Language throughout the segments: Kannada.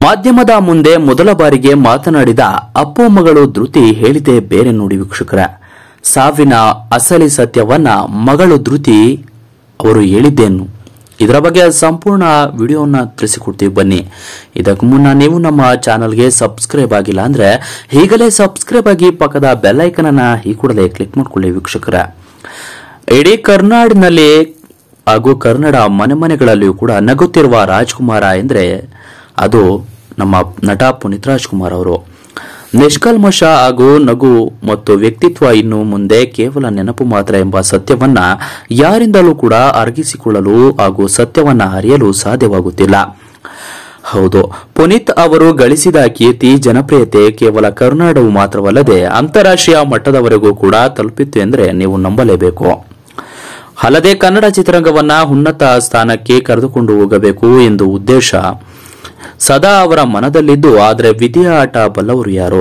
ಮಾಧ್ಯಮದ ಮುಂದೆ ಮೊದಲ ಬಾರಿಗೆ ಮಾತನಾಡಿದ ಅಪ್ಪು ಮಗಳು ಧೃತಿ ಹೇಳಿದೆ ಬೇರೆ ನೋಡಿ ವೀಕ್ಷಕರ ಸಾವಿನ ಅಸಲಿ ಸತ್ಯವನ್ನ ಮಗಳು ಧೃತಿ ಅವರು ಹೇಳಿದ್ದೇನು ಇದರ ಬಗ್ಗೆ ಸಂಪೂರ್ಣ ವಿಡಿಯೋನ ತಿಳಿಸಿಕೊಡ್ತೀವಿ ಬನ್ನಿ ಇದಕ್ಕೂ ಮುನ್ನ ನೀವು ನಮ್ಮ ಚಾನಲ್ಗೆ ಸಬ್ಸ್ಕ್ರೈಬ್ ಆಗಿಲ್ಲ ಅಂದ್ರೆ ಈಗಲೇ ಸಬ್ಸ್ಕ್ರೈಬ್ ಆಗಿ ಪಕ್ಕದ ಬೆಲ್ ಐಕನ್ ಅನ್ನ ಈ ಕೂಡಲೇ ಕ್ಲಿಕ್ ಮಾಡ್ಕೊಳ್ಳಿ ವೀಕ್ಷಕರ ಇಡೀ ಕರ್ನಾಡಿನಲ್ಲಿ ಹಾಗೂ ಕನ್ನಡ ಮನೆ ಮನೆಗಳಲ್ಲಿಯೂ ಕೂಡ ನಗುತ್ತಿರುವ ರಾಜ್ಕುಮಾರ ಎಂದ್ರೆ ಅದು ನಮ್ಮ ನಟ ಪುನೀತ್ ರಾಜ್ಕುಮಾರ್ ಅವರು ನಿಷ್ಕಲ್ಮಶ ಹಾಗೂ ನಗು ಮತ್ತು ವ್ಯಕ್ತಿತ್ವ ಇನ್ನು ಮುಂದೆ ಕೇವಲ ನೆನಪು ಮಾತ್ರ ಎಂಬ ಸತ್ಯವನ್ನ ಯಾರಿಂದಲೂ ಕೂಡ ಅರಗಿಸಿಕೊಳ್ಳಲು ಹಾಗೂ ಸತ್ಯವನ್ನ ಅರಿಯಲು ಸಾಧ್ಯವಾಗುತ್ತಿಲ್ಲ ಹೌದು ಪುನೀತ್ ಅವರು ಗಳಿಸಿದ ಕೀರ್ತಿ ಜನಪ್ರಿಯತೆ ಕೇವಲ ಕರ್ನಾಟಕವು ಮಾತ್ರವಲ್ಲದೆ ಅಂತಾರಾಷ್ಟ್ರೀಯ ಮಟ್ಟದವರೆಗೂ ಕೂಡ ತಲುಪಿತ್ತು ಎಂದರೆ ನೀವು ನಂಬಲೇಬೇಕು ಅಲ್ಲದೆ ಕನ್ನಡ ಚಿತ್ರರಂಗವನ್ನ ಉನ್ನತ ಸ್ಥಾನಕ್ಕೆ ಕರೆದುಕೊಂಡು ಹೋಗಬೇಕು ಎಂದು ಉದ್ದೇಶ ಸದಾ ಅವರ ಮನದಲ್ಲಿದ್ದು ಆದರೆ ವಿಧಿಯ ಆಟ ಬಲ್ಲವರು ಯಾರು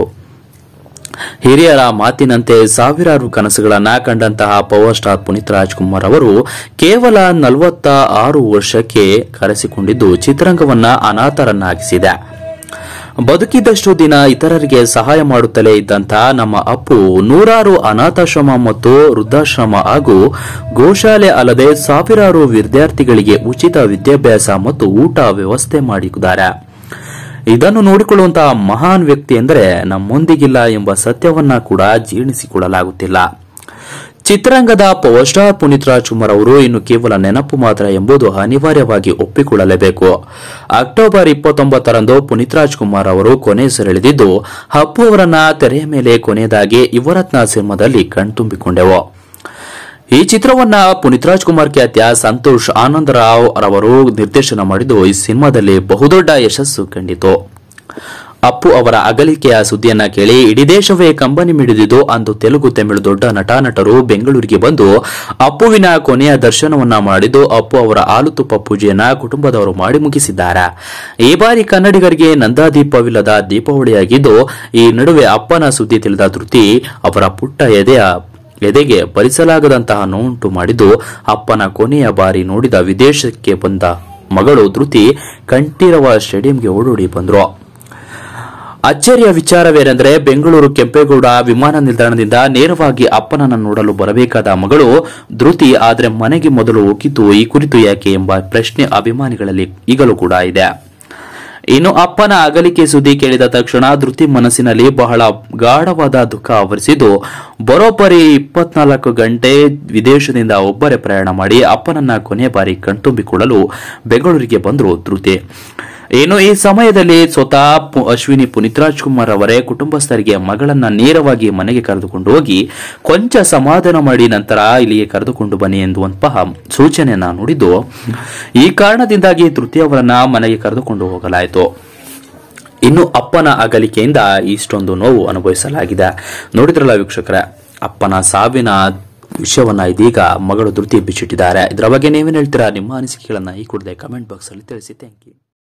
ಹಿರಿಯರ ಮಾತಿನಂತೆ ಸಾವಿರಾರು ಕನಸುಗಳನ್ನ ಕಂಡಂತಹ ಪವರ್ ಸ್ಟಾರ್ ಪುನೀತ್ ರಾಜ್ಕುಮಾರ್ ಅವರು ಕೇವಲ ನಲವತ್ತ ಆರು ವರ್ಷಕ್ಕೆ ಕರೆಸಿಕೊಂಡಿದ್ದು ಚಿತ್ರರಂಗವನ್ನ ಅನಾಥರನ್ನಾಗಿಸಿದೆ ಬದುಕಿದ್ದಷ್ಟು ದಿನ ಇತರರಿಗೆ ಸಹಾಯ ಮಾಡುತ್ತಲೇ ಇದ್ದಂತ ನಮ್ಮ ಅಪ್ಪು ನೂರಾರು ಅನಾಥಾಶ್ರಮ ಮತ್ತು ವೃದ್ಧಾಶ್ರಮ ಹಾಗೂ ಗೋಶಾಲೆ ಅಲ್ಲದೆ ಸಾವಿರಾರು ವಿದ್ಯಾರ್ಥಿಗಳಿಗೆ ಉಚಿತ ವಿದ್ಯಾಭ್ಯಾಸ ಮತ್ತು ಊಟ ವ್ಯವಸ್ಥೆ ಮಾಡಿದ್ದಾರೆ ಇದನ್ನು ನೋಡಿಕೊಳ್ಳುವಂತಹ ಮಹಾನ್ ವ್ಯಕ್ತಿ ಎಂದರೆ ನಮ್ಮೊಂದಿಗಿಲ್ಲ ಎಂಬ ಸತ್ಯವನ್ನ ಕೂಡ ಜೀರ್ಣಿಸಿಕೊಳ್ಳಲಾಗುತ್ತಿಲ್ಲ ಚಿತ್ರರಂಗದ ಪವರ್ ಸ್ಟಾರ್ ಪುನೀತ್ ರಾಜ್ಕುಮಾರ್ ಅವರು ಇನ್ನು ಕೇವಲ ನೆನಪು ಮಾತ್ರ ಎಂಬುದು ಅನಿವಾರ್ಯವಾಗಿ ಒಪ್ಪಿಕೊಳ್ಳಲೇಬೇಕು ಅಕ್ಟೋಬರ್ ಇಪ್ಪತ್ತೊಂಬತ್ತರಂದು ಪುನೀತ್ ರಾಜ್ಕುಮಾರ್ ಅವರು ಕೊನೆಸೆಳೆದಿದ್ದು ಅಪ್ಪು ಅವರನ್ನ ತೆರೆಯ ಮೇಲೆ ಕೊನೆಯದಾಗಿ ಯುವರತ್ನ ಸಿನಿಮಾದಲ್ಲಿ ಕಣ್ತುಂಬಿಕೊಂಡೆವು ಈ ಚಿತ್ರವನ್ನ ಪುನೀತ್ ರಾಜ್ಕುಮಾರ್ ಖ್ಯಾತಿಯ ಸಂತೋಷ್ ಆನಂದರಾವ್ ರವರು ನಿರ್ದೇಶನ ಮಾಡಿದ್ದು ಈ ಸಿನಿಮಾದಲ್ಲಿ ಬಹುದೊಡ್ಡ ಯಶಸ್ಸು ಕಂಡಿತು ಅಪ್ಪು ಅವರ ಅಗಲಿಕೆಯ ಸುದ್ದಿಯನ್ನ ಕೇಳಿ ಇಡೀ ದೇಶವೇ ಕಂಬನಿ ಮಿಡಿದಿದ್ದು ಅಂದು ತೆಲುಗು ತಮಿಳು ದೊಡ್ಡ ನಟಾನಟರು ಬೆಂಗಳೂರಿಗೆ ಬಂದು ಅಪ್ಪುವಿನ ಕೊನೆಯ ದರ್ಶನವನ್ನ ಮಾಡಿದ್ದು ಅಪ್ಪು ಅವರ ಆಲುತುಪ್ಪ ಪೂಜೆಯನ್ನ ಕುಟುಂಬದವರು ಮಾಡಿ ಮುಗಿಸಿದ್ದಾರೆ ಈ ಬಾರಿ ಕನ್ನಡಿಗರಿಗೆ ನಂದಾದೀಪವಿಲ್ಲದ ದೀಪಾವಳಿಯಾಗಿದ್ದು ಈ ನಡುವೆ ಅಪ್ಪನ ಸುದ್ದಿ ತಿಳಿದ ಧೃತಿ ಅವರ ಪುಟ್ಟ ಎದೆಯ ಎದೆಗೆ ಭರಿಸಲಾಗದಂತಹ ನೋವುಂಟು ಮಾಡಿದ್ದು ಅಪ್ಪನ ಕೊನೆಯ ಬಾರಿ ನೋಡಿದ ವಿದೇಶಕ್ಕೆ ಬಂದ ಮಗಳು ಧೃತಿ ಕಂಠೀರವ ಸ್ಟೇಡಿಯಂಗೆ ಓಡೋಡಿ ಬಂದ್ರು ಅಚ್ಚರಿಯ ವಿಚಾರವೇನೆಂದರೆ ಬೆಂಗಳೂರು ಕೆಂಪೇಗೌಡ ವಿಮಾನ ನಿಲ್ದಾಣದಿಂದ ನೇರವಾಗಿ ಅಪ್ಪನನ್ನ ನೋಡಲು ಬರಬೇಕಾದ ಮಗಳು ಧೃತಿ ಆದರೆ ಮನೆಗೆ ಮೊದಲು ಹೋಗಿದ್ದು ಈ ಕುರಿತು ಯಾಕೆ ಎಂಬ ಪ್ರಶ್ನೆ ಅಭಿಮಾನಿಗಳಲ್ಲಿ ಈಗಲೂ ಕೂಡ ಇದೆ ಇನ್ನು ಅಪ್ಪನ ಅಗಲಿಕೆ ಸುದ್ದಿ ಕೇಳಿದ ತಕ್ಷಣ ಧೃತಿ ಮನಸ್ಸಿನಲ್ಲಿ ಬಹಳ ಗಾಢವಾದ ದುಃಖ ಆವರಿಸಿದ್ದು ಬರೋಬ್ಬರಿ ಇಪ್ಪತ್ನಾಲ್ಕು ಗಂಟೆ ವಿದೇಶದಿಂದ ಒಬ್ಬರೇ ಪ್ರಯಾಣ ಮಾಡಿ ಅಪ್ಪನನ್ನ ಕೊನೆ ಬಾರಿ ಕಣ್ತುಂಬಿಕೊಳ್ಳಲು ಬೆಂಗಳೂರಿಗೆ ಬಂದರು ಧೃತಿ ಇನ್ನು ಈ ಸಮಯದಲ್ಲಿ ಸ್ವತಃ ಪು- ಅಶ್ವಿನಿ ಪುನೀತ್ ರಾಜ್ಕುಮಾರ್ ಅವರೇ ಕುಟುಂಬಸ್ಥರಿಗೆ ಮಗಳನ್ನ ನೇರವಾಗಿ ಮನೆಗೆ ಕರೆದುಕೊಂಡು ಹೋಗಿ ಕೊಂಚ ಸಮಾಧಾನ ಮಾಡಿ ನಂತರ ಇಲ್ಲಿಗೆ ಕರೆದುಕೊಂಡು ಬನ್ನಿ ಎನ್ನುವಂತಹ ಸೂಚನೆಯನ್ನ ನುಡಿದು ಈ ಕಾರಣದಿಂದಾಗಿ ತೃತೀಯ ಅವರನ್ನ ಮನೆಗೆ ಕರೆದುಕೊಂಡು ಹೋಗಲಾಯಿತು ಇನ್ನು ಅಪ್ಪನ ಅಗಲಿಕೆಯಿಂದ ಇಷ್ಟೊಂದು ನೋವು ಅನುಭವಿಸಲಾಗಿದೆ ನೋಡಿದ್ರಲ್ಲ ವೀಕ್ಷಕರೇ ಅಪ್ಪನ ಸಾವಿನ ವಿಷಯವನ್ನ ಇದೀಗ ಮಗಳು ಧೃತಿ ಬಿಚ್ಚಿಟ್ಟಿದ್ದಾರೆ ಇದರ ಬಗ್ಗೆ ನೀವೇನು ಹೇಳ್ತೀರಾ ನಿಮ್ಮ ಅನಿಸಿಕೆಗಳನ್ನ ಈ ಕೂಡಲೇ ಕಮೆಂಟ್ ಬಾಕ್ಸ್ ಅಲ್ಲಿ ತಿಳಿಸಿ ಥ್ಯಾಂಕ್ ಯು